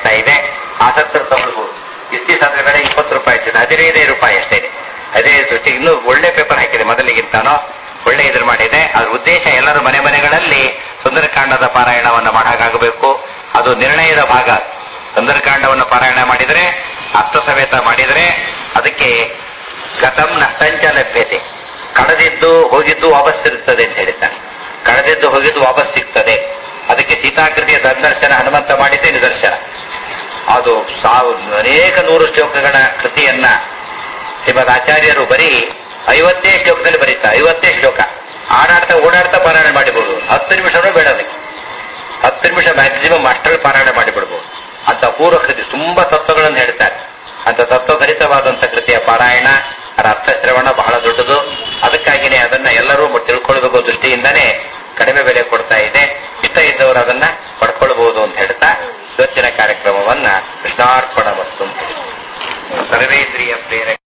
ನಡೀತಾ ಇದೆ ಆಸಕ್ತರು ತಗೊಳ್ಬಹುದು ಇಸ್ತಿ ಸಾಧನೆ ಬೆಲೆ ಇಪ್ಪತ್ತು ರೂಪಾಯಿ ಇರ್ತದೆ ಹದಿನೈದೇ ರೂಪಾಯಿ ಅಷ್ಟೇ ಇದೆ ಹದಿನೈದು ರೂಪಾಯಿ ಇನ್ನೂ ಒಳ್ಳೆ ಪೇಪರ್ ಹಾಕಿದೆ ಮೊದಲಿಗಿಂತಾನೋ ಒಳ್ಳೆ ಇದ್ರ ಮಾಡಿದೆ ಅದ್ರ ಉದ್ದೇಶ ಎಲ್ಲರೂ ಮನೆ ಮನೆಗಳಲ್ಲಿ ಸುಂದರಕಾಂಡದ ಪಾರಾಯಣವನ್ನು ಮಾಡಾಗಬೇಕು ಅದು ನಿರ್ಣಯದ ಭಾಗ ಸುಂದರಕಾಂಡವನ್ನು ಪಾರಾಯಣ ಮಾಡಿದರೆ ಅರ್ಥ ಸಮೇತ ಮಾಡಿದರೆ ಅದಕ್ಕೆ ಗತಂ ನಷ್ಟಂಚ ಲಭ್ಯತೆ ಕಳೆದಿದ್ದು ಹೋಗಿದ್ದು ವಾಪಸ್ ಸಿಗುತ್ತದೆ ಅಂತ ಹೇಳಿದ್ದಾನೆ ಕಳೆದಿದ್ದು ಹೋಗಿದ್ದು ವಾಪಸ್ ಸಿಗ್ತದೆ ಅದಕ್ಕೆ ಸೀತಾಕೃತಿಯ ಸಂದರ್ಶನ ಹನುಮಂತ ಮಾಡಿದ್ದೇ ನಿದರ್ಶನ ಅದು ಸಾವು ಅನೇಕ ನೂರು ಶ್ಲೋಕಗಳ ಕೃತಿಯನ್ನ ಶ್ರೀಮದ್ ಆಚಾರ್ಯರು ಬರೀ ಐವತ್ತೇ ಶ್ಲೋಕದಲ್ಲಿ ಬರೀತಾರೆ ಐವತ್ತೇ ಶ್ಲೋಕ ಆಡಾಡ್ತಾ ಓಡಾಡ್ತಾ ಪಾರಾಯಣ ಮಾಡಿಬಿಡುದು ಹತ್ತು ನಿಮಿಷನೂ ಬೇಡ ಅದಕ್ಕೆ ಹತ್ತು ನಿಮಿಷ ಮ್ಯಾಕ್ಸಿಮಮ್ ಅಷ್ಟರಲ್ಲಿ ಪಾರಾಯಣ ಮಾಡಿಬಿಡ್ಬೋದು ಅಂತ ಪೂರ್ವ ಕೃತಿ ತುಂಬಾ ತತ್ವಗಳನ್ನು ಹೇಳ್ತಾರೆ ಅಂತ ತತ್ವಭರಿತವಾದಂಥ ಕೃತಿಯ ಪಾರಾಯಣ ಅದರ ಅರ್ಥಶ್ರವಣ ಬಹಳ ದೊಡ್ಡದು ಅದಕ್ಕಾಗಿನೇ ಅದನ್ನ ಎಲ್ಲರೂ ತಿಳ್ಕೊಳ್ಬೇಕು ದೃಷ್ಟಿಯಿಂದನೇ ಕಡಿಮೆ ಬೆಲೆ ಕೊಡ್ತಾ ಇದೆ ಇಷ್ಟ ಇದ್ದವರು ಅದನ್ನ ಪಡ್ಕೊಳ್ಬಹುದು ಅಂತ ಹೇಳ್ತಾ ಇವತ್ತಿನ ಕಾರ್ಯಕ್ರಮವನ್ನ ಕೃಷ್ಣಾರ್ಪಣ ವಸ್ತು ಸರ್ವೇಂದ್ರಿಯ ಪ್ರೇರಕ